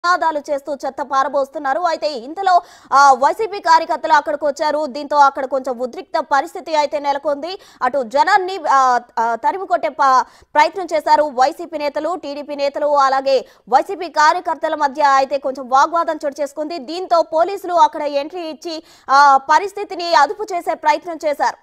నినాదాలు చేస్తూ చెత్త పారబోస్తున్నారు అయితే ఇంతలో ఆ, వైసీపీ కార్యకర్తలు అక్కడికి వచ్చారు దీంతో అక్కడ కొంచెం ఉద్రిక్త పరిస్థితి అయితే నెలకొంది అటు జనాన్ని ఆ, ఆ, తరిమి కొట్టే ప- ప్రయత్నం చేశారు వైసీపీ నేతలు టీడీపీ నేతలు అలాగే వైసీపీ కార్యకర్తల మధ్య అయితే కొంచెం వాగ్వాదం చోటు చేసుకుంది దీంతో పోలీసులు అక్కడ ఎంట్రీ ఇచ్చి ఆ, పరిస్థితిని అదుపు చేసే ప్రయత్నం చేశారు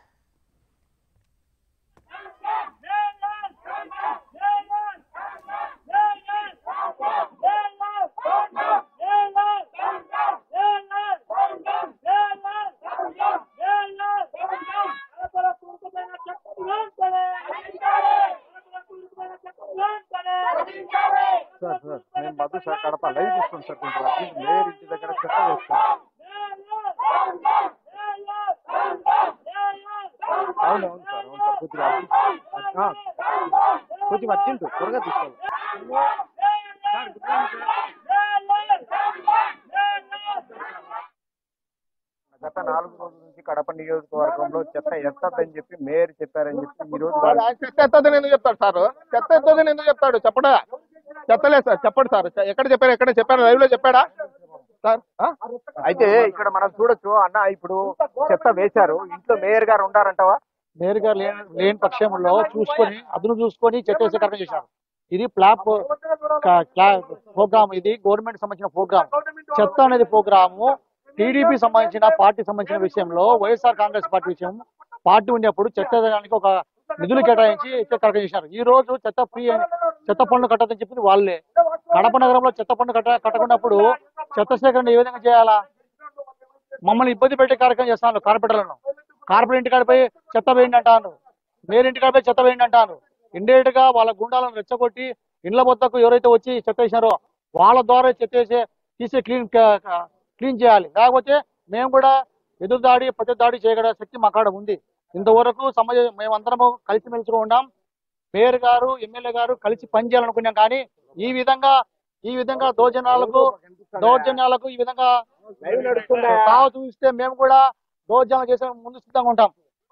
సార్ సార్ నేను మధు సార్ కడప లైవ్ ఇస్తాను సార్ కొంచెం అర్జెంట్ మేయర్ ఇంటి దగ్గర చెత్త వేస్తాను అవును అవును సార్ అవును సార్ కొద్దిగా అర్జెంట్ ఆ, కొద్దిగా అర్జెంట్ త్వరగా తీసుకోవాలి సార్ గుడ్ మార్నింగ్ సార్ గత నాలుగు రోజుల నుంచి కడప నియోజకవర్గంలో చెత్త ఎత్తద్దని చెప్పి మేయర్ చెప్పారని చెప్పి ఈ రోజు సార్, ఆయన చెత్త ఎత్తదని ఎందుకు చెప్తాడు సార్ చెత్త ఎత్తదని ఎందుకు చెప్తాడు చెప్పడా చెప్పలేదు సార్ చెప్పండి సార్ ఎక్కడ చెప్పారు ఎక్కడ చెప్పారు లైవ్ లో చెప్పాడా సార్ ఆ? అయితే ఇక్కడ మనం చూడొచ్చు అన్న ఇప్పుడు చెత్త వేశారు ఇంట్లో మేయర్ గారు ఉండారంటావా నేరుగా లేని లేని పక్షంలో చూసుకొని అదును చూసుకొని చెత్త వేసే కార్యక్రమం చేశారు ఇది ప్లాప్ ప్రోగ్రామ్ ఇది గవర్నమెంట్ సంబంధించిన ప్రోగ్రామ్ చెత్త అనేది ప్రోగ్రాము టీడీపీ సంబంధించిన పార్టీ సంబంధించిన విషయంలో వైఎస్ఆర్ కాంగ్రెస్ పార్టీ విషయం పార్టీ ఉండేప్పుడు చెత్త వేయడానికి ఒక నిధులు కేటాయించి చెత్త కార్యక్రమం చేశారు ఈ రోజు చెత్త ఫ్రీ చెత్త పన్ను కట్టదని చెప్పింది వాళ్ళే కడప నగరంలో చెత్త పన్ను కట్ట కట్టకున్నప్పుడు చెత్త సేకరణ ఏ విధంగా చేయాలా మమ్మల్ని ఇబ్బంది పెట్టే కార్యక్రమం చేస్తాను కార్పొరేటర్లను కార్పొరేట్ ఇంటి కాడిపోయి చెత్త వేయండి అంటాను మేరు ఇంటి కాడిపోయి చెత్త వేయండి అంటాను ఇండైరెక్ట్ గా వాళ్ళ గుండాలను రెచ్చగొట్టి ఇండ్ల వద్దకు ఎవరైతే వచ్చి చెత్త వేసినారో వాళ్ళ ద్వారా చెత్త వేసి తీసి క్లీన్ క్లీన్ చేయాలి లేకపోతే మేము కూడా ఎదురు దాడి ప్రతి దాడి చేయగల శక్తి మా కాడ ఉంది ఇంతవరకు సమాజ మేమందరము కలిసిమెలిసిగా ఉన్నాం మేయర్ గారు ఎమ్మెల్యే గారు కలిసి పనిచేయాలనుకున్నాం కానీ ఈ విధంగా ఈ విధంగా దౌర్జన్యాలకు దౌర్జన్యాలకు ఈ విధంగా తావు చూస్తే మేము కూడా దౌర్జన్యం చేసే ముందు సిద్ధంగా ఉంటాం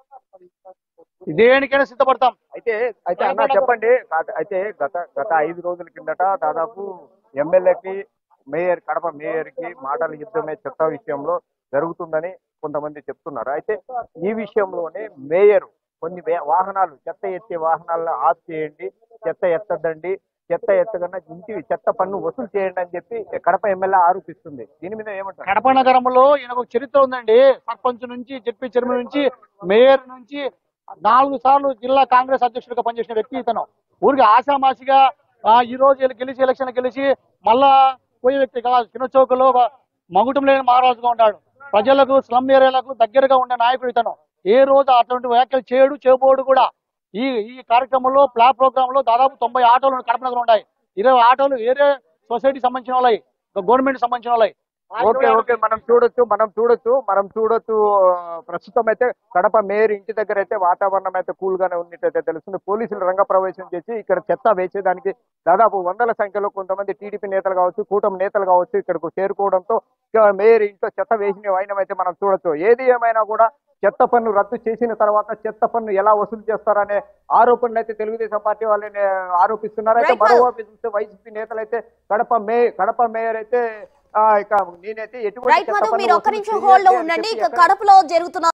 దేనికైనా సిద్ధపడతాం అయితే అయితే అన్న చెప్పండి కాదు, అయితే గత గత ఐదు రోజుల కిందట దాదాపు ఎమ్మెల్యేకి మేయర్ కడప మేయర్ కి మాటల యుద్ధమే చెత్త విషయంలో జరుగుతుందని కొంతమంది చెప్తున్నారు అయితే ఈ విషయంలోనే మేయర్ కొన్ని వే- వాహనాలు చెత్త ఎత్తే వాహనాలను ఆఫ్ చేయండి చెత్త ఎత్తదండి చెత్త ఎత్తకన్నా ఇంటి చెత్త పన్ను వసూలు చేయండి అని చెప్పి కడప ఎమ్మెల్యే ఆరోపిస్తుంది దీని మీద ఏమంటారు కడప నగరంలో ఈయనకు ఒక చరిత్ర ఉందండి సర్పంచ్ నుంచి జడ్పీ చైర్మన్ నుంచి మేయర్ నుంచి నాలుగు సార్లు జిల్లా కాంగ్రెస్ అధ్యక్షుడిగా పనిచేసిన వ్యక్తి ఇతను ఊరికి ఆశామాషిగా ఆ, ఈ రోజు వీళ్ళు గెలిచి ఎలక్షన్ గెలిచి మళ్ళా పోయే వ్యక్తి కాదు చిన్న చౌకలో మగుటం లేని మహారాజుగా ఉన్నాడు ప్రజలకు స్లమ్ ఏరియాలకు దగ్గరగా ఉండే నాయకుడు ఇతను ఏ రోజు అటువంటి వ్యాఖ్యలు చేయడు చేయబోడు కూడా ఈ ఈ కార్యక్రమంలో ప్లా ప్రోగ్రామ్ లో దాదాపు తొంభై ఆటోలు కడప నగరం ఉన్నాయి ఇరవై ఆటోలు వేరే సొసైటీ సంబంధించిన వాళ్ళవి గవర్నమెంట్ సంబంధించిన వాళ్ళవి ఓకే ఓకే మనం చూడొచ్చు మనం చూడొచ్చు మనం చూడొచ్చు ఆ, ప్రస్తుతం అయితే కడప మేయర్ ఇంటి దగ్గర అయితే వాతావరణం అయితే కూల్ గానే ఉన్నట్టయితే తెలుస్తుంది పోలీసులు రంగ ప్రవేశం చేసి ఇక్కడ చెత్త వేసేదానికి దాదాపు వందల సంఖ్యలో కొంతమంది టీడీపీ నేతలు కావచ్చు కూటమి నేతలు కావచ్చు ఇక్కడకు చేరుకోవడంతో ఇక మేయర్ ఇంట్లో చెత్త వేసిన వైనం అయితే మనం చూడొచ్చు ఏది ఏమైనా కూడా చెత్త పన్ను రద్దు చేసిన తర్వాత చెత్త పన్ను ఎలా వసూలు చేస్తారనే ఆరోపణలు అయితే తెలుగుదేశం పార్టీ వాళ్ళని ఆరోపిస్తున్నారు అయితే Right, Madhu. మరోవైపు చూస్తే వైసీపీ నేతలు అయితే కడప మే కడప మేయర్ అయితే ఆ, ఇక నేనైతే ఎటువంటి రైట్ చెత్త మధు పన్ను మీరు ఒక్క వసూలు నిమిషం చేయను హోల్డ్ లో అని ఉండండి చెప్పి ఇక ఎక్కడ- కడపలో జరుగుతున్న